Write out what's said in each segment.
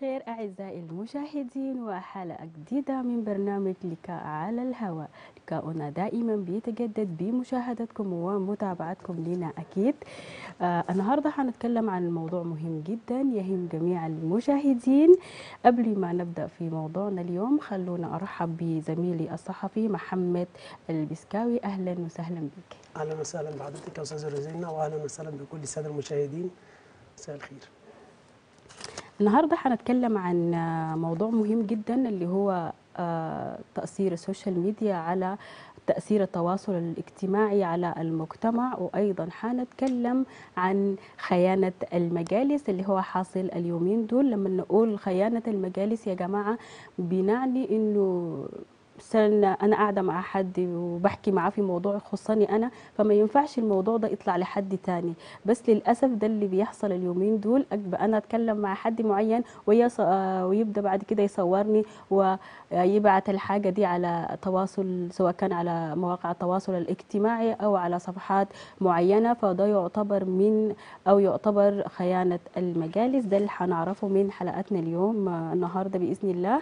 الخير أعزائي المشاهدين وحلقة جديدة من برنامج لقاء على الهواء لقاؤنا دائما بيتجدد بمشاهدتكم ومتابعتكم لنا أكيد آه النهاردة حنتكلم عن موضوع مهم جدا يهم جميع المشاهدين قبل ما نبدأ في موضوعنا اليوم خلونا أرحب بزميلي الصحفي محمد البسكاوي أهلا وسهلا بك اهلا وسهلا بحضرتك يا استاذه روزينا واهلا وسهلا بكل الساده المشاهدين مساء الخير النهارده هنتكلم عن موضوع مهم جدا اللي هو آه، تأثير السوشيال ميديا على تأثير التواصل الاجتماعي على المجتمع وأيضا حنتكلم عن خيانة المجالس اللي هو حاصل اليومين دول لما نقول خيانة المجالس يا جماعة بنعني إنه مثلا انا قاعده مع حد وبحكي معاه في موضوع يخصني انا فما ينفعش الموضوع ده يطلع لحد تاني بس للاسف ده اللي بيحصل اليومين دول أبقى انا اتكلم مع حد معين ويص... آه، ويبدا بعد كده يصورني ويبعت الحاجه دي على تواصل سواء كان على مواقع التواصل الاجتماعي او على صفحات معينه فده يعتبر من او يعتبر خيانه المجالس ده اللي هنعرفه من حلقتنا اليوم آه، النهارده باذن الله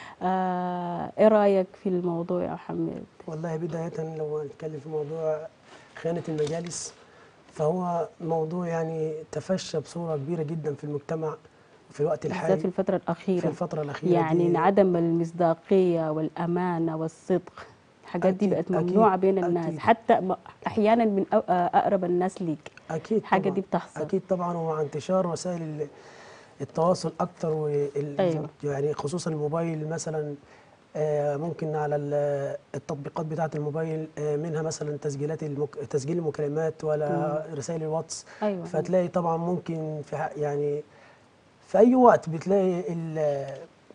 آه، ايه رايك في الموضوع يا محمد والله بدايه لو نتكلم في موضوع خيانه المجالس فهو موضوع يعني تفشى بصوره كبيره جدا في المجتمع في الوقت بالذات في الحالي الفتره في الاخيره الفتره الاخيره يعني دي عدم المصداقيه والامانه والصدق الحاجات دي أكيد- بقت ممنوعه أكيد- بين الناس أكيد. حتى م- احيانا من أو- اقرب الناس ليك اكيد حاجه طبعاً. دي بتحصل اكيد طبعا ومع انتشار وسائل ال- التواصل اكتر وال أيوة. يعني خصوصا الموبايل مثلا آه، ممكن على ال- التطبيقات بتاعه الموبايل آه، منها مثلا تسجيلات المك... تسجيل المكالمات ولا رسائل الواتس ايوه فتلاقي طبعا ممكن في ح- يعني في اي وقت بتلاقي ال-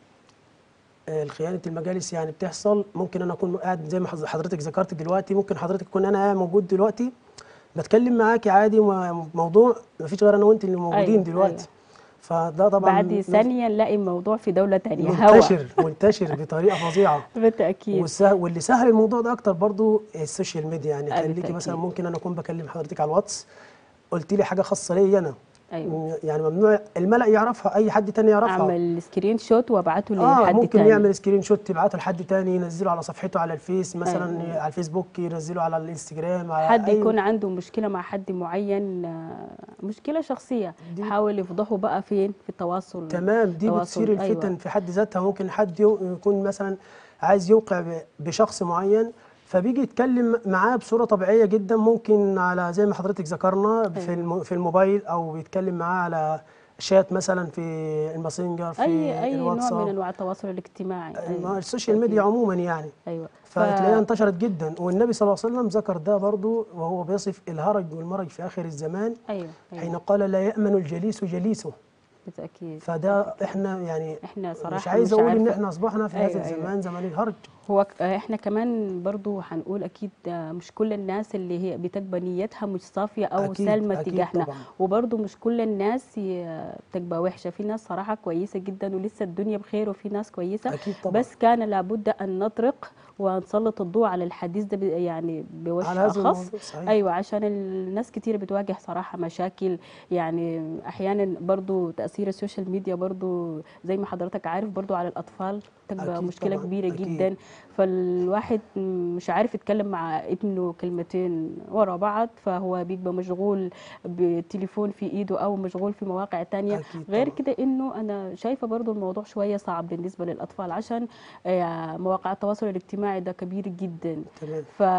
الخيانة المجالس يعني بتحصل ممكن انا اكون قاعد زي ما حض- حضرتك ذكرت دلوقتي ممكن حضرتك تكون انا قاعد موجود دلوقتي بتكلم معاكي عادي وم- موضوع ما فيش غير انا وانت اللي موجودين أيوة، دلوقتي أيوة. فده طبعا بعد م- ثانيه نلاقي الموضوع في دوله تانية هوا منتشر منتشر بطريقه فظيعه بالتاكيد والسه- واللي سهل الموضوع ده اكتر برضو السوشيال ميديا يعني آه، خليكي بالتأكيد. مثلا ممكن انا اكون بكلم حضرتك على الواتس قلت لي حاجه خاصه ليا انا ايوه يعني ممنوع الملأ يعرفها اي حد تاني يعرفها اعمل سكرين شوت وابعته اه لحد ممكن تاني يعمل سكرين شوت تبعته لحد تاني ينزله على صفحته على الفيس مثلا أيوة. على الفيسبوك ينزله على الانستجرام على حد أي- يكون عنده مشكله مع حد معين آه، مشكله شخصيه دي- حاول يفضحه بقى فين في التواصل تمام دي تواصل، بتصير الفتن أيوة. في حد ذاتها ممكن حد يو- يكون مثلا عايز يوقع ب- بشخص معين فبيجي يتكلم معاه بصوره طبيعيه جدا ممكن على زي ما حضرتك ذكرنا في الم- في الموبايل او بيتكلم معاه على شات مثلا في الماسنجر في اي اي نوع من الواتساب انواع التواصل الاجتماعي ما السوشيال ميديا عموما يعني ايوه فتلاقيها انتشرت جدا والنبي صلى الله عليه وسلم ذكر ده برضو وهو بيصف الهرج والمرج في اخر الزمان ايوه حين ايوه قال لا يامن الجليس جليسه بالتاكيد فده احنا يعني احنا صراحه مش عايز مش اقول ان عارفة- احنا اصبحنا في أيوة، هذا أيوة. الزمان زمان الهرج هو ك- احنا كمان برضو هنقول اكيد آه، مش كل الناس اللي هي بتبقى نيتها مش صافيه او أكيد، سالمه أكيد تجاهنا طبعاً. وبرضو مش كل الناس ي- بتبقى وحشه في ناس صراحه كويسه جدا ولسه الدنيا بخير وفي ناس كويسه اكيد طبعا بس كان لابد ان نطرق ونسلط الضوء على الحديث ده ب- يعني بوجه على هذا اخص الموضوع صحيح ايوه عشان الناس كتير بتواجه صراحه مشاكل يعني احيانا برضو تاثير السوشيال ميديا برضو زي ما حضرتك عارف برضو على الاطفال تبقى أكيد مشكله طبعاً، كبيره أكيد. جدا فالواحد مش عارف يتكلم مع ابنه كلمتين ورا بعض فهو بيبقى مشغول بالتليفون في ايده او مشغول في مواقع تانية أكيد غير طبعاً. كده انه انا شايفه برضو الموضوع شويه صعب بالنسبه للاطفال عشان آه، مواقع التواصل الاجتماعي ده كبير جدا تمام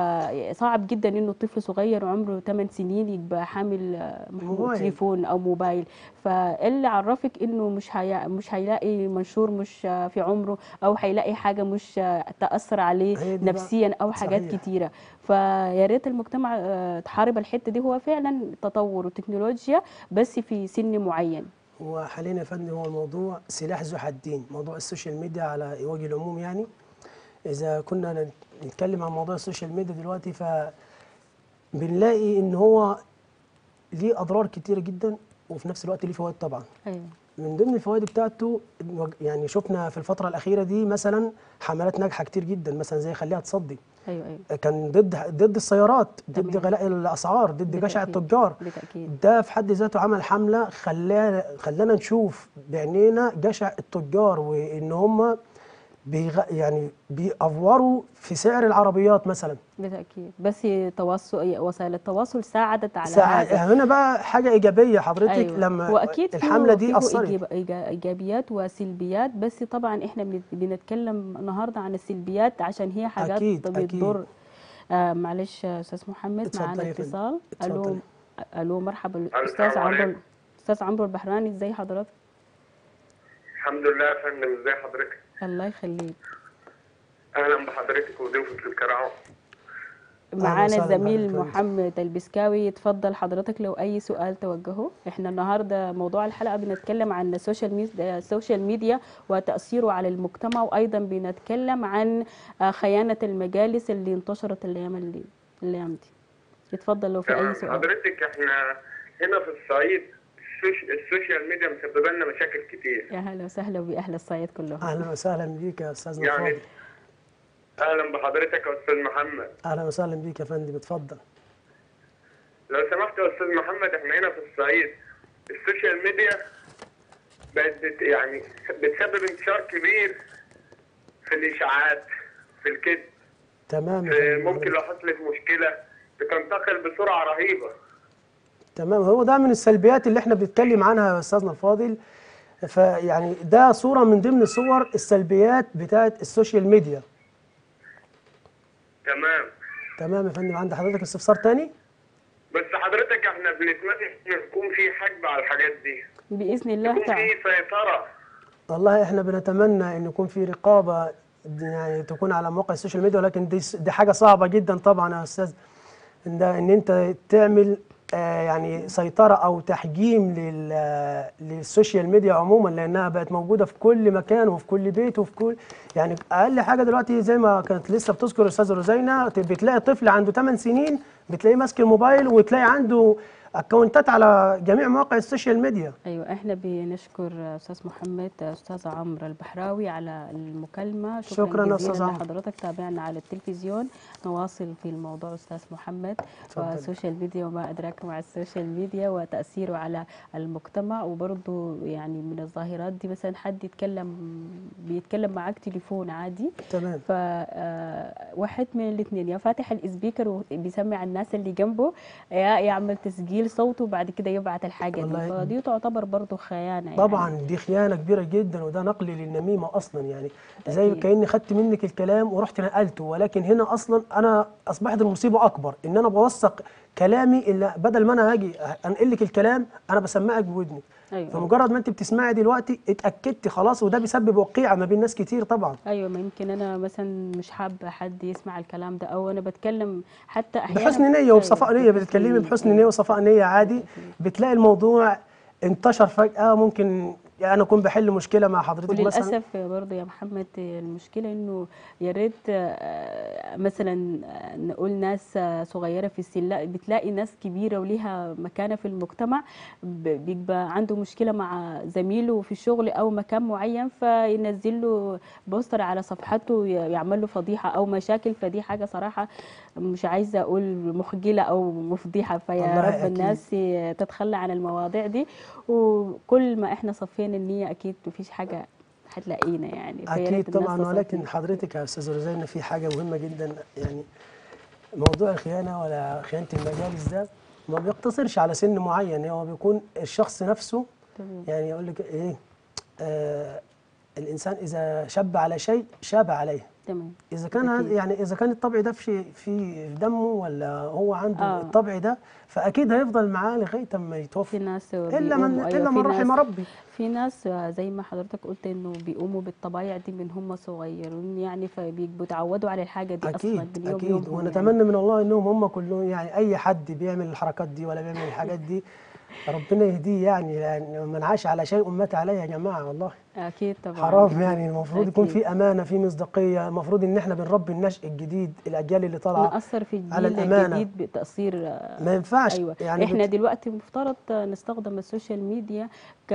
فصعب جدا انه طفل صغير عمره 8 سنين يبقى حامل آه، موبايل. تليفون او موبايل فاللي عرفك انه مش هي... مش هيلاقي منشور مش آه، في عمره او هيلاقي حاجه مش آه، تاثر عليه هي دي بقى. نفسيا او حاجات صحيح. كتيره فيا ريت المجتمع آه، تحارب الحته دي هو فعلا تطور وتكنولوجيا بس في سن معين وحاليا يا فندم هو الموضوع سلاح ذو حدين موضوع السوشيال ميديا على وجه العموم يعني اذا كنا نتكلم عن موضوع السوشيال ميديا دلوقتي ف بنلاقي ان هو ليه اضرار كتيره جدا وفي نفس الوقت ليه فوائد طبعا ايوه من ضمن الفوائد بتاعته يعني شفنا في الفترة الأخيرة دي مثلا حملات ناجحة كتير جدا مثلا زي خليها تصدي ايوه ايوه كان ضد ضد السيارات ضد تمام. غلاء الاسعار ضد جشع بالتأكيد. التجار بالتاكيد ده في حد ذاته عمل حمله خلانا خلانا نشوف بعينينا جشع التجار وان هم بيغ... يعني بيأفوروا في سعر العربيات مثلا بالتاكيد بس تواصل وسائل التواصل ساعدت على ساعة هذا هنا بقى حاجه ايجابيه حضرتك أيوة. لما واكيد فيه- الحمله دي فيه اثرت إيجاب- إيجا- ايجابيات وسلبيات بس طبعا احنا بنت- بنتكلم النهارده عن السلبيات عشان هي حاجات أكيد، أكيد. بتضر آه معلش يا استاذ محمد اتفضلي معانا يا فندم. اتصال الو اتفضلي. الو مرحبا السلام استاذ عمرو عليكم. استاذ عمرو البحراني ازي حضرتك الحمد لله يا فندم ازي حضرتك الله يخليك اهلا بحضرتك وضيوفك الكرام معانا وسهلا الزميل بحضرتك. محمد البسكاوي اتفضل حضرتك لو اي سؤال توجهه احنا النهارده موضوع الحلقه بنتكلم عن السوشيال ميديا السوشيال ميديا وتاثيره على المجتمع وايضا بنتكلم عن آه، خيانه المجالس اللي انتشرت الايام اللي الايام دي اتفضل لو في تمام اي سؤال حضرتك احنا هنا في الصعيد السوش- السوشيال ميديا مسببه لنا مشاكل كتير يا اهلا وسهلا باهل الصعيد كلهم اهلا وسهلا بيك يا استاذنا يعني فاضل اهلا بحضرتك يا استاذ محمد اهلا وسهلا بيك يا فندم اتفضل لو سمحت يا استاذ محمد احنا هنا في الصعيد السوشيال ميديا بقت بت يعني بتسبب انتشار كبير في الاشاعات في الكذب تمام يا في- فندم ممكن لو حصلت مشكله بتنتقل بسرعه رهيبه تمام هو ده من السلبيات اللي احنا بنتكلم عنها يا استاذنا الفاضل فيعني ده صورة من ضمن صور السلبيات بتاعت السوشيال ميديا تمام تمام يا فندم عند حضرتك استفسار تاني بس حضرتك احنا بنتمنى ان يكون في حجب على الحاجات دي باذن الله يكون تعالى في سيطره والله احنا بنتمنى ان يكون في رقابة يعني تكون على مواقع السوشيال ميديا ولكن دي دي حاجة صعبة جدا طبعا يا استاذ ان ده ان انت تعمل آه يعني سيطرة او تحجيم لل آه، للسوشيال ميديا عموما لانها بقت موجودة في كل مكان وفي كل بيت وفي كل يعني اقل حاجة دلوقتي زي ما كانت لسه بتذكر الاستاذة روزينا بتلاقي طفل عنده 8 سنين بتلاقيه ماسك الموبايل وتلاقي عنده اكونتات على جميع مواقع السوشيال ميديا ايوه احنا بنشكر استاذ محمد استاذ عمرو البحراوي على المكالمه شكراً يا جزيلاً أستاذ عمرو. لحضرتك تابعنا على التلفزيون نواصل في الموضوع استاذ محمد اتفضل. والسوشيال ميديا وما ادراك مع السوشيال ميديا وتاثيره على المجتمع وبرضه يعني من الظاهرات دي مثلا حد يتكلم بيتكلم معاك تليفون عادي تمام ف آه، واحد من الاثنين يا فاتح السبيكر وبيسمع الناس اللي جنبه يا يعمل تسجيل صوته وبعد كده يبعت الحاجه دي والله فدي تعتبر برضه خيانه يعني. طبعا دي خيانه كبيره جدا وده نقل للنميمه اصلا يعني زي أكيد. كاني خدت منك الكلام ورحت نقلته ولكن هنا اصلا انا اصبحت المصيبه اكبر ان انا بوثق كلامي اللي بدل ما انا هاجي انقل لك الكلام انا بسمعك بودنك ايوه فمجرد ما انت بتسمعي دلوقتي اتاكدتي خلاص وده بيسبب وقيعه ما بين ناس كتير طبعا ايوه ما يمكن انا مثلا مش حابه حد يسمع الكلام ده او انا بتكلم حتى احيانا بحسن نيه أيوة، وبصفاء نيه بتتكلمي بحسن نيه وصفاء نيه عادي بتلاقي الموضوع انتشر فجاه ممكن يعني انا اكون بحل مشكله مع حضرتك مثلا وللاسف برضه يا محمد المشكله انه يا ريت آه، مثلا آه، نقول ناس آه، صغيره في السن لا بتلاقي ناس كبيره وليها مكانه في المجتمع ب- بيبقى عنده مشكله مع زميله في الشغل او مكان معين فينزل له بوستر على صفحته ي- يعمل له فضيحه او مشاكل فدي حاجه صراحه مش عايزه اقول مخجله او مفضحه فيا والله رب أكيد. الناس تتخلى عن المواضيع دي وكل ما احنا صفينا النية اكيد مفيش حاجة هتلاقينا يعني فيا ريت اكيد الناس طبعا تصفي. ولكن حضرتك يا استاذ رزينا في حاجه مهمه جدا يعني موضوع الخيانه ولا خيانه المجالس ده ما بيقتصرش على سن معين هو بيكون الشخص نفسه تمام. يعني يقول لك ايه آه الانسان اذا شب على شيء شاب عليه تمام اذا كان هذا- أكيد. يعني اذا كان الطبع ده في شيء- في دمه ولا هو عنده آه. الطبع ده فاكيد هيفضل معاه لغايه اما في يتوفى ناس الا من بيقوموا- الا أيوة، من في رحم ناس- ربي في ناس زي ما حضرتك قلت انه بيقوموا بالطبايع دي من هم صغيرين يعني فبيبقوا اتعودوا على الحاجة دي اصلا اكيد من يوم اكيد يومهم ونتمنى من الله انهم هم كلهم يعني اي حد بيعمل الحركات دي ولا بيعمل الحاجات دي ربنا يهديه يعني لان من عاش على شيء مات عليه يا جماعه والله يعني. اكيد طبعا حرام يعني المفروض يكون أكيد. في امانه في مصداقيه المفروض ان احنا بنربي النشء الجديد الاجيال اللي طالعه نأثر في على الجيل الأمانة. الجديد بتأثير آه، ما ينفعش ينفعش ايوه يعني احنا بت- دلوقتي مفترض نستخدم السوشيال ميديا ك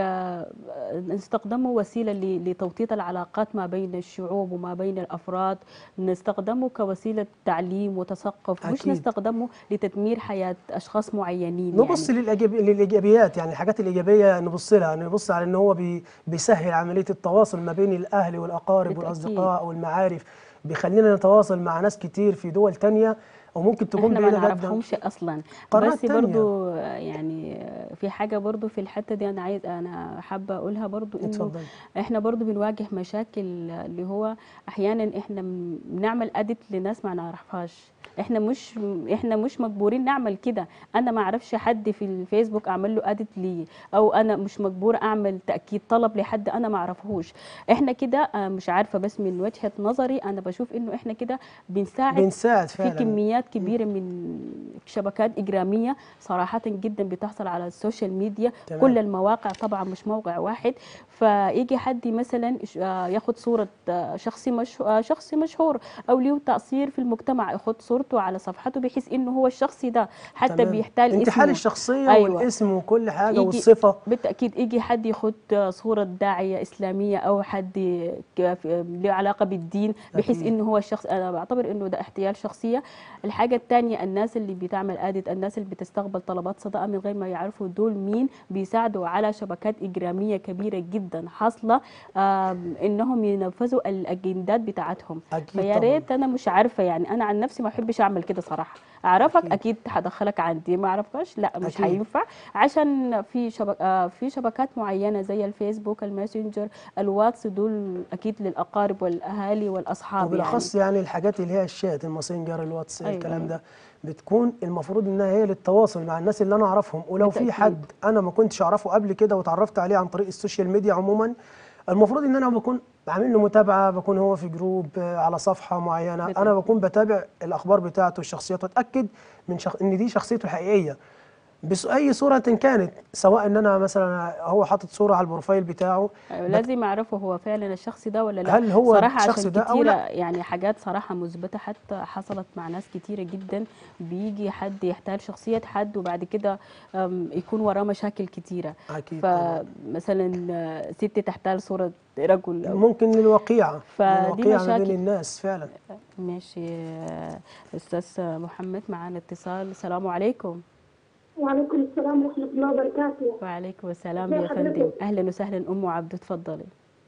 نستخدمه وسيله ل- لتوطيد العلاقات ما بين الشعوب وما بين الافراد نستخدمه كوسيله تعليم وتثقف مش أكيد. نستخدمه لتدمير حياه اشخاص معينين نبص يعني. للإيجابي- للايجابيات يعني الحاجات الايجابيه نبص لها نبص على ان هو بي بيسهل عمليه التواصل ما بين الاهل والاقارب بالتأكيد. والاصدقاء والمعارف بيخلينا نتواصل مع ناس كتير في دول تانية وممكن تكون احنا ما بعيده جدا نعرفهمش اصلا قارات بس تانية. برضو يعني في حاجه برضو في الحته دي انا عايز انا حابه اقولها برضو انه اتفضل احنا برضو بنواجه مشاكل اللي هو احيانا احنا م- بنعمل اديت لناس ما نعرفهاش احنا مش احنا مش مجبورين نعمل كده انا ما اعرفش حد في الفيسبوك اعمل له اديت ليه او انا مش مجبور اعمل تاكيد طلب لحد انا ما اعرفهوش احنا كده آه، مش عارفه بس من وجهه نظري انا بشوف انه احنا كده بنساعد بنساعد في فعلا كميات كبيره من شبكات اجراميه صراحه جدا بتحصل على السوشيال ميديا تمام. كل المواقع طبعا مش موقع واحد فيجي حد مثلا ش- آه، ياخد صوره آه، شخصي مش آه، شخصي مشهور او له تاثير في المجتمع ياخد صورته على صفحته بحيث انه هو الشخص ده حتى تمام. بيحتال انتحال اسمه الشخصيه أيوة. والاسم وكل حاجه يجي- والصفه بالتاكيد يجي حد ياخد صوره داعيه اسلاميه او حد ك- في- له علاقه بالدين بحيث أكيد. انه هو الشخص انا بعتبر انه ده احتيال شخصيه الحاجه الثانيه الناس اللي بتعمل ادت الناس اللي بتستقبل طلبات صدقه من غير ما يعرفوا دول مين بيساعدوا على شبكات اجراميه كبيره جدا حاصله آم، انهم ينفذوا الاجندات بتاعتهم اكيد فيا طبعاً. ريت انا مش عارفه يعني انا عن نفسي ما احبش اعمل كده صراحه اعرفك أكيد. اكيد هدخلك عندي ما اعرفكش لا مش أكيد. هينفع عشان في شبك آه في شبكات معينه زي الفيسبوك الماسنجر الواتس دول اكيد للاقارب والاهالي والاصحاب وبالاخص يعني الحاجات اللي هي الشات الماسنجر الواتس أيوة، الكلام أيوة. ده بتكون المفروض انها هي للتواصل مع الناس اللي انا اعرفهم ولو في بالتأكيد. حد انا ما كنتش اعرفه قبل كده وتعرفت عليه عن طريق السوشيال ميديا عموما المفروض ان انا بكون بعمل له متابعه بكون هو في جروب آه، على صفحه معينه انا بالتأكيد. بكون بتابع الاخبار بتاعته الشخصيات واتاكد من شخ... ان دي شخصيته الحقيقيه بس اي صوره كانت سواء ان انا مثلا هو حاطط صوره على البروفايل بتاعه يعني لازم اعرفه هو فعلا الشخص ده ولا لا هل هو صراحه الشخص عشان ده أو كتيره لا؟ يعني حاجات صراحه مثبته حتى حصلت مع ناس كتيره جدا بيجي حد يحتال شخصيه حد وبعد كده أم، يكون وراه مشاكل كتيره اكيد طبعاً. فمثلا آه، ست تحتال صوره رجل أو ممكن للوقيعه فدي للوقيعه ما بين مشاكل. الناس فعلا ماشي آه، استاذ محمد معانا اتصال السلام عليكم وعليكم السلام ورحمة الله وبركاته وعليكم السلام ازي يا فندم حضرتك؟ اهلا وسهلا ام عبد اتفضلي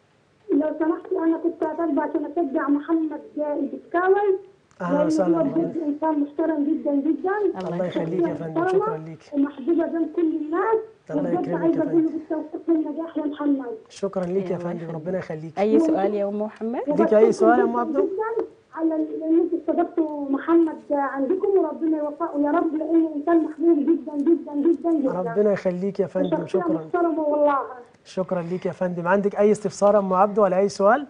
لو سمحت أنا كنت أطلب عشان أشجع محمد البسكاوي أهلا لأنه وسهلا هو بك. بجد إنسان محترم جدا جدا الله يخليك يا فندم شكرا ليك ومحبوبة بين كل الناس الله وبجد يكرمك عايزة يا أقول له فندم. بالتوفيق والنجاح يا محمد شكرا ليك يا الله فندم يخليك. ربنا يخليك اي سؤال يا ام محمد ليك أي سؤال يا أم وبشكركم عبدو؟ جداً على ال- ان انتوا استضفتوا محمد عندكم وربنا يوفقه يا رب لانه انسان محبوب جدا جدا جدا جدا ربنا يخليك يا فندم وشخصية شكرا محترمة والله شكرا ليك يا فندم عندك اي استفسار يا ام عبده ولا اي سؤال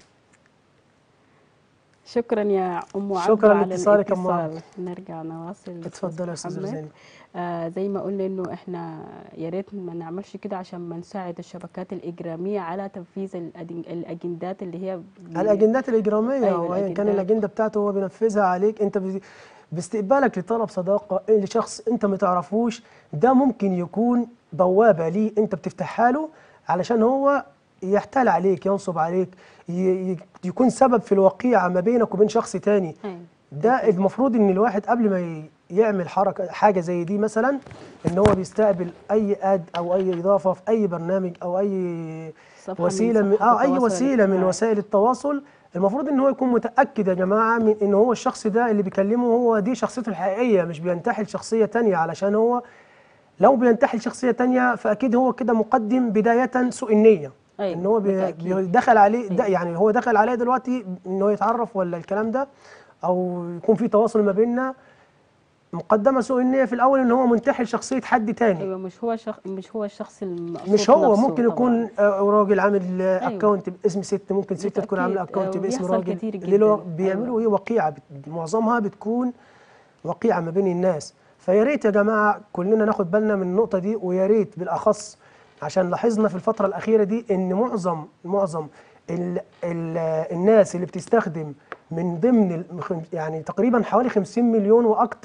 شكرا يا ام عبد شكراً على لاتصالك يا أم الاتصال. نرجع نواصل اتفضل يا استاذ محمد. رزاني آه زي ما قلنا انه احنا يا ريت ما نعملش كده عشان ما نساعد الشبكات الاجراميه على تنفيذ الأدن- الاجندات اللي هي بي- الاجندات الاجراميه أيوة، وايا كان الأجندات. الاجنده بتاعته هو بينفذها عليك انت بي- باستقبالك لطلب صداقه لشخص انت ما تعرفوش ده ممكن يكون بوابه ليه انت بتفتحها له علشان هو يحتال عليك ينصب عليك ي- ي- يكون سبب في الوقيعه ما بينك وبين شخص تاني أيوة. ده المفروض ان الواحد قبل ما ي- يعمل حركه حاجه زي دي مثلا ان هو بيستقبل اي اد او اي اضافه في اي برنامج او اي صفحة من وسيله من صفحات اه اي التواصل وسيله من الاجتماعي. وسائل التواصل المفروض ان هو يكون متاكد يا جماعه من ان هو الشخص ده اللي بيكلمه هو دي شخصيته الحقيقيه مش بينتحل شخصيه تانية علشان هو لو بينتحل شخصيه تانية فاكيد هو كده مقدم بدايه سوء النيه أيوة، ان هو بي- بالتأكيد. بيدخل عليه ده أيوة. يعني هو دخل عليه دلوقتي ان هو يتعرف ولا الكلام ده او يكون في تواصل ما بيننا مقدمه سوء النيه في الاول ان هو منتحل شخصيه حد تاني ايوه مش هو شخ... مش هو الشخص المقصود مش هو نفسه ممكن طبعاً. يكون آه، راجل عامل أيوة. اكونت باسم ست ممكن ست تكون عامله بالتأكيد، اكونت آه، باسم وبيحصل راجل كتير اللي هو جداً. بيعملوا أيوة. ايه وقيعه بت- معظمها بتكون وقيعه ما بين الناس فيا ريت يا جماعه كلنا ناخد بالنا من النقطه دي ويا ريت بالاخص عشان لاحظنا في الفتره الاخيره دي ان معظم معظم ال ال الناس اللي بتستخدم من ضمن ال- يعني تقريبا حوالي 50 مليون واكتر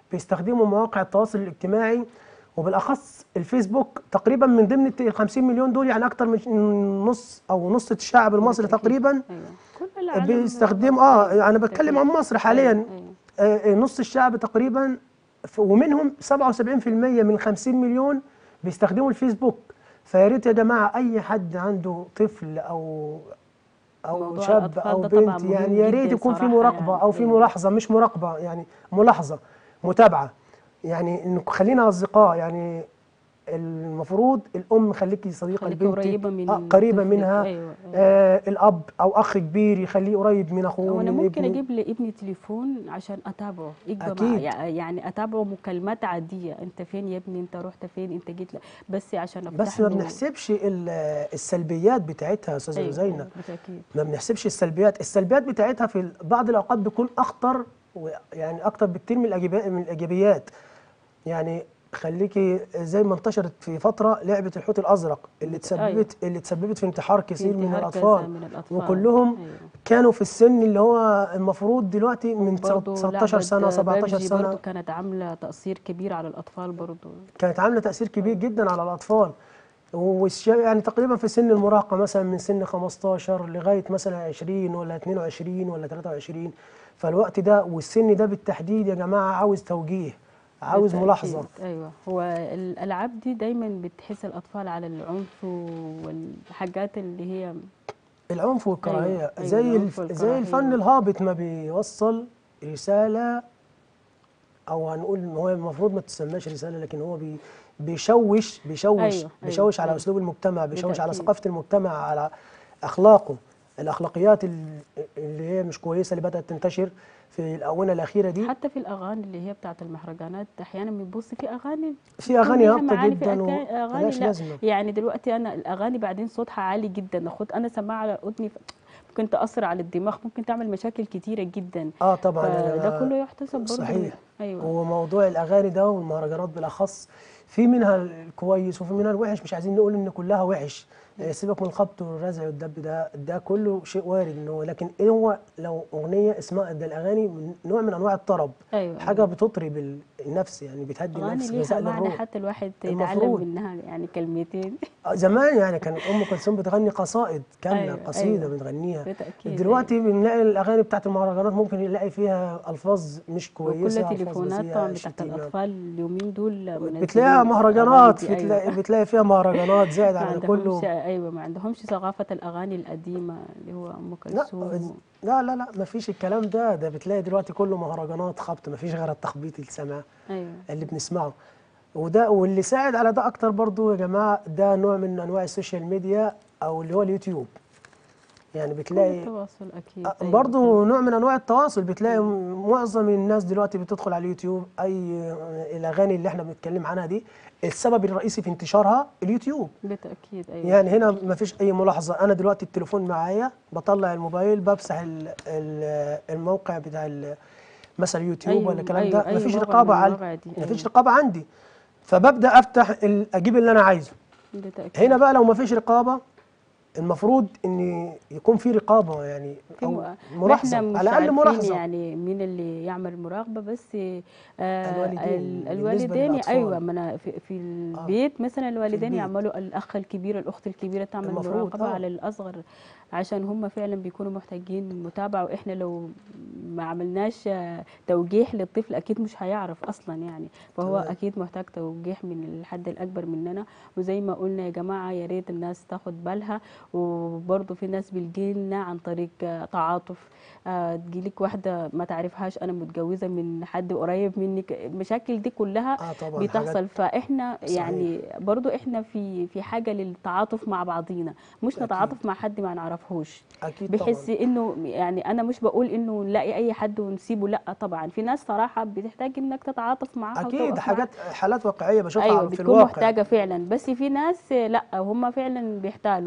بيستخدموا مواقع التواصل الاجتماعي وبالاخص الفيسبوك تقريبا من ضمن ال 50 مليون دول يعني اكتر من نص او نص الشعب المصري بالتأكيد. تقريبا ايوه كل العالم بيستخدم اه انا بتكلم عن مصر حاليا أيوة. آه، نص الشعب تقريبا ف- ومنهم 77% من 50 مليون بيستخدموا الفيسبوك فيا ريت يا جماعه اي حد عنده طفل او او موضوع شاب الأطفال او ده طبعاً بنت مهم يعني يا ريت جداً يكون في صراحة مراقبه يعني. او في أيوة. ملاحظه مش مراقبه يعني ملاحظه متابعه يعني انه خلينا اصدقاء يعني المفروض الام خليكي صديقه خليكي لبنتك قريبة من آه قريبه طفلك. منها أيوة، أيوة. آه الاب او اخ كبير يخليه قريب من اخوه وانا من ممكن ابنه اجيب لابني تليفون عشان اتابعه يبقى أكيد. مع يعني اتابعه مكالمات عاديه انت فين يا ابني انت رحت فين انت جيت ل- بس عشان افتح بس ما له- بنحسبش ال- السلبيات بتاعتها يا استاذه أيوة، زينب أيوة، بالتاكيد ما بنحسبش السلبيات السلبيات بتاعتها في بعض الاوقات بتكون اخطر و- يعني اكتر بكتير من الإيجابي- من الايجابيات يعني خليكي زي ما انتشرت في فتره لعبه الحوت الازرق اللي بت- أيوة. تسببت اللي تسببت في انتحار كثير من انتهاك الاطفال كذا من الأطفال. وكلهم أيوة. كانوا في السن اللي هو المفروض دلوقتي من برضو 16 سنه لعبة 17 بابجي سنه برضو كانت عامله تاثير كبير على الاطفال برضو كانت عامله تاثير كبير جدا على الاطفال والشباب يعني تقريبا في سن المراهقه مثلا من سن 15 لغايه مثلا 20 ولا 22 ولا 23 فالوقت ده والسن ده بالتحديد يا جماعه عاوز توجيه عاوز بالتأكيد. ملاحظه ايوه هو الالعاب دي دايما بتحس الاطفال على العنف والحاجات اللي هي العنف والكراهيه أيوة، أيوة، زي العنف الف... زي والكراهية. الفن الهابط ما بيوصل رساله او هنقول إن هو المفروض ما تسماش رساله لكن هو بي... بيشوش بيشوش أيوة، أيوة، بيشوش على أيوة. اسلوب المجتمع بيشوش على بالتأكيد. ثقافه المجتمع على اخلاقه الاخلاقيات ال- اللي هي مش كويسه اللي بدات تنتشر في الاونه الاخيره دي حتى في الاغاني اللي هي بتاعت المهرجانات احيانا بنبص في اغاني في اغاني ليها هابطه معاني، في جدا أكا- اغاني وملهاش لا لازمه يعني دلوقتي انا الاغاني بعدين صوتها عالي جدا اخد انا سماعه على اذني ف- ممكن تاثر على الدماغ ممكن تعمل مشاكل كتيره جدا اه طبعا يا فده جماعة. كله يحتسب برضه صحيح ايوه وموضوع الاغاني ده والمهرجانات بالاخص في منها الكويس وفي منها الوحش مش عايزين نقول ان كلها وحش آه، سيبك من الخبط والرزع والدب ده ده كله شيء وارد ان هو لكن ايه هو لو اغنيه اسمها ده الاغاني من نوع من انواع الطرب ايوه حاجه بتطرب النفس يعني بتهدي اغاني النفس ليها غذاء معنى للروح حتى الواحد يتعلم المفروض. منها يعني كلمتين آه، زمان يعني كانت ام كلثوم بتغني قصائد كامله أيوة، قصيده أيوة. بتغنيها بالتاكيد دلوقتي بنلاقي الاغاني بتاعت المهرجانات ممكن نلاقي فيها الفاظ مش أيوة. كويسه وكل ألفاظ تليفونات بذيئة، طبعا بتاعت شتيمة. الاطفال اليومين دول منزلين بتلاقيها أغاني مهرجانات دي، بتلاقي, أيوة. بتلاقي فيها مهرجانات زائد ما على عندهمش كله ايوه ما عندهمش ثقافه الاغاني القديمه اللي هو ام لا كلثوم لا لا لا ما فيش الكلام ده ده بتلاقي دلوقتي كله مهرجانات خبط ما فيش غير التخبيط السمع ايوه اللي بنسمعه وده واللي ساعد على ده اكتر برضو يا جماعه ده نوع من انواع السوشيال ميديا او اللي هو اليوتيوب يعني بتلاقي التواصل اكيد آه، أيوة. برضو نوع من انواع التواصل بتلاقي م- معظم الناس دلوقتي بتدخل على اليوتيوب اي آه، الاغاني اللي احنا بنتكلم عنها دي السبب الرئيسي في انتشارها اليوتيوب بالتاكيد ايوه يعني هنا ما فيش اي ملاحظه انا دلوقتي التليفون معايا بطلع الموبايل بمسح ال- ال- الموقع بتاع ال- مثلا يوتيوب أيوة، ولا الكلام أيوة، ده أي ما فيش موقع رقابه من على المواقع دي، ما فيش أيوة. رقابه عندي فببدا افتح ال- اجيب اللي انا عايزه بالتاكيد هنا بقى لو ما فيش رقابه المفروض ان يكون في رقابه يعني في او م- ملاحظه واحنا مش على الاقل عارفين ملاحظه يعني مين اللي يعمل مراقبه بس آه الوالدين، ال- بالنسبة الوالدين للأطفال. ايوه ما أنا في, في البيت مثلا الوالدين البيت. يعملوا الاخ الكبير الاخت الكبيره تعمل المفروض، مراقبه آه. على الاصغر عشان هم فعلا بيكونوا محتاجين متابعه واحنا لو ما عملناش آه، توجيه للطفل اكيد مش هيعرف اصلا يعني فهو تمام. اكيد محتاج توجيه من الحد الاكبر مننا وزي ما قلنا يا جماعه يا ريت الناس تاخد بالها وبرضه في ناس بتجيلنا عن طريق آه، تعاطف آه، تجيلك واحده ما تعرفهاش انا متجوزه من حد قريب منك المشاكل دي كلها اه طبعا بتحصل حاجات فاحنا صحيح. يعني برضو احنا في في حاجه للتعاطف مع بعضينا مش أكيد. نتعاطف مع حد ما نعرفهوش اكيد بحس طبعا انه يعني انا مش بقول انه نلاقي اي حد ونسيبه لا طبعا في ناس صراحه بتحتاج انك تتعاطف معاها اكيد وتقف حاجات حالات واقعيه بشوفها ايوه في بتكون الواقع محتاجه فعلا بس في ناس لا هم فعلا بيحتالوا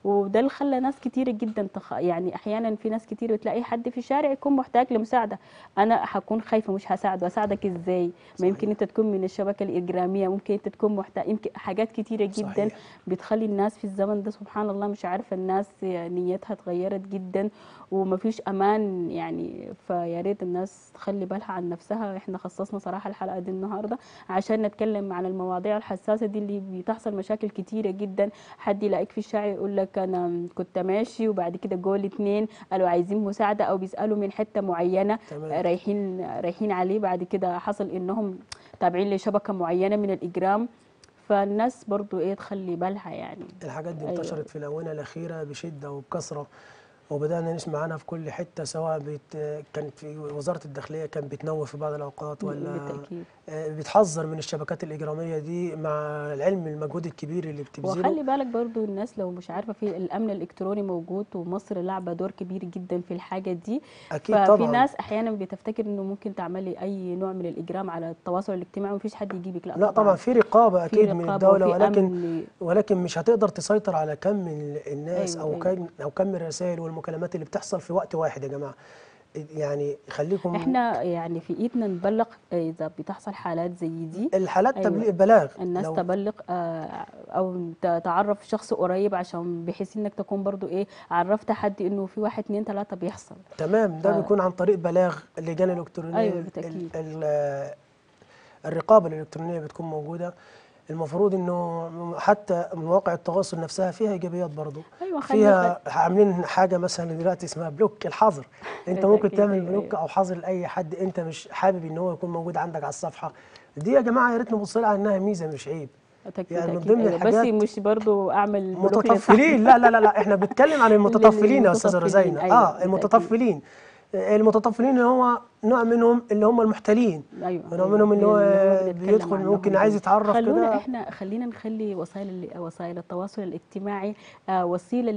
وده اللي خلى ناس كتيرة جدا تخ... يعني احيانا في ناس كتير بتلاقي حد في الشارع يكون محتاج لمساعده انا هكون خايفه مش هساعده اساعدك ازاي ما يمكن انت تكون من الشبكه الاجراميه ممكن انت تكون محتاج يمكن حاجات كتيره جدا صحيح. بتخلي الناس في الزمن ده سبحان الله مش عارفه الناس نيتها اتغيرت جدا ومفيش امان يعني فيا ريت الناس تخلي بالها عن نفسها احنا خصصنا صراحه الحلقه دي النهارده عشان نتكلم عن المواضيع الحساسه دي اللي بتحصل مشاكل كتيره جدا حد يلاقيك في الشارع يقول لك انا كنت ماشي وبعد كده جول اتنين قالوا عايزين مساعده او بيسالوا من حته معينه تمام. رايحين رايحين عليه بعد كده حصل انهم تابعين لشبكه معينه من الاجرام فالناس برضو ايه تخلي بالها يعني الحاجات دي أيوة. انتشرت في الآونة الأخيرة بشدة وبكثرة وبدأنا نسمع عنها في كل حتة سواء بت... كانت في وزارة الداخلية كان بتنوه في بعض الأوقات ولا بالتاكيد آه، بتحذر من الشبكات الإجرامية دي مع العلم المجهود الكبير اللي بتبذله وخلي بالك برضو الناس لو مش عارفه في الامن الالكتروني موجود ومصر لعبه دور كبير جدا في الحاجه دي أكيد ففي طبعا ناس احيانا بتفتكر انه ممكن تعملي اي نوع من الاجرام على التواصل الاجتماعي ومفيش حد يجيبك لا, لا طبعا في رقابة في أكيد من رقابة الدولة وفي ولكن أمن ولكن مش هتقدر تسيطر على كم ال- الناس أيوة، او أيوة. كم او كم الرسائل والمكالمات اللي بتحصل في وقت واحد يا جماعه يعني خليكم احنا يعني في ايدنا نبلغ اذا بتحصل حالات زي دي الحالات أيوة. تبليغ بلاغ الناس لو تبلغ آه، او ت- تعرف شخص قريب عشان بحيث انك تكون برضو ايه عرفت حد انه في واحد اتنين تلاته بيحصل تمام ده آه. بيكون عن طريق بلاغ اللجان الالكترونيه أيوة، ال- بالتأكيد. ال- الرقابه الالكترونيه بتكون موجوده المفروض انه حتى مواقع التواصل نفسها فيها ايجابيات برضه ايوه خلي فيها عاملين حاجه مثلا دلوقتي اسمها بلوك الحظر انت ممكن بالتأكيد، تعمل أيوة، بلوك أيوة. او حظر لاي حد انت مش حابب ان هو يكون موجود عندك على الصفحه دي يا جماعه يا ريت نبص لها انها ميزه مش عيب أكيد يعني من أكيد ضمن أيوة. بس الحاجات مش برضو اعمل بلوك متطفلين لا لا لا لا احنا بنتكلم عن المتطفلين يا استاذه للمتطفلين، رزينه أيوة، اه بالتأكيد. المتطفلين المتطفلين اللي هو نوع منهم اللي هم المحتالين ايوه نوع منهم اللي هو بنتكلم بيدخل عنهم ممكن دول. عايز يتعرف خلونا كده احنا خلينا نخلي وسائل وسائل التواصل الاجتماعي آه، وسيله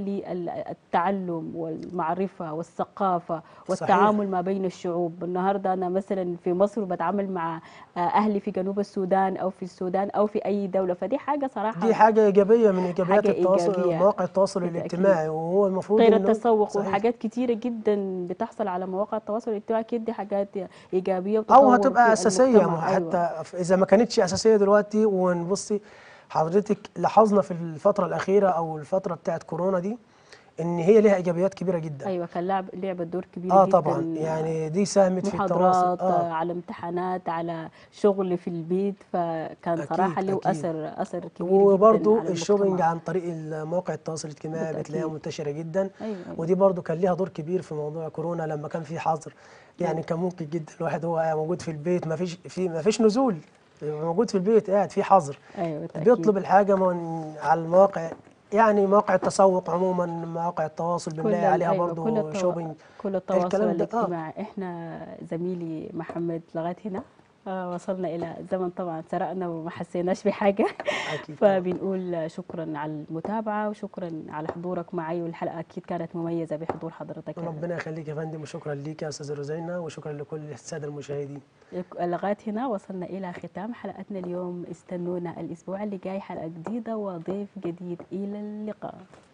للتعلم والمعرفه والثقافه والتعامل ما بين الشعوب النهارده انا مثلا في مصر بتعامل مع آه، اهلي في جنوب السودان او في السودان او في اي دوله فدي حاجه صراحه دي حاجه ايجابيه من ايجابيات حاجة التواصل إيجابية. مواقع التواصل بالتأكيد. الاجتماعي وهو المفروض غير إنه- التسوق صحيح. وحاجات كتيره جدا بتحصل على مواقع التواصل الاجتماعي اكيد دي حاجات ايجابيه او وتطور هتبقى في اساسيه المجتمع. ما أيوة. حتى ف- اذا ما كانتش اساسيه دلوقتي ونبصي حضرتك لاحظنا في الفتره الاخيره او الفتره بتاعت كورونا دي ان هي لها ايجابيات كبيره جدا ايوه كان لعب لعبت دور كبير اه جدا طبعا يعني دي ساهمت في التواصل محاضرات آه. اه على امتحانات على شغل في البيت فكان أكيد، صراحه له أكيد. اثر اثر كبير وبرضو جدا على الشوبينج المجتمع. عن طريق مواقع التواصل الاجتماعي بالتأكيد. بتلاقيها منتشره جدا ايوه أيوة. ودي برضو كان ليها دور كبير في موضوع كورونا لما كان في حظر يعني كان ممكن جدا الواحد هو موجود في البيت ما فيش في ما فيش نزول موجود في البيت قاعد في حظر ايوه بالتأكيد. بيطلب الحاجه من على المواقع يعني مواقع التسوق عموما مواقع التواصل كل بنلاقي ال- عليها أيوة، برضو كل التوا- شوبينج كل التواصل الكلام ده، آه. الاجتماعي احنا زميلي محمد لغايه هنا آه وصلنا الى زمن طبعا سرقنا وما حسيناش بحاجه اكيد طبعاً. فبنقول شكرا على المتابعه وشكرا على حضورك معي والحلقه اكيد كانت مميزه بحضور حضرتك ربنا يخليك يا فندم وشكرا ليك يا استاذه روزينا وشكرا لكل الساده المشاهدين لغايه هنا وصلنا الى ختام حلقتنا اليوم استنونا الاسبوع اللي جاي حلقه جديده وضيف جديد الى اللقاء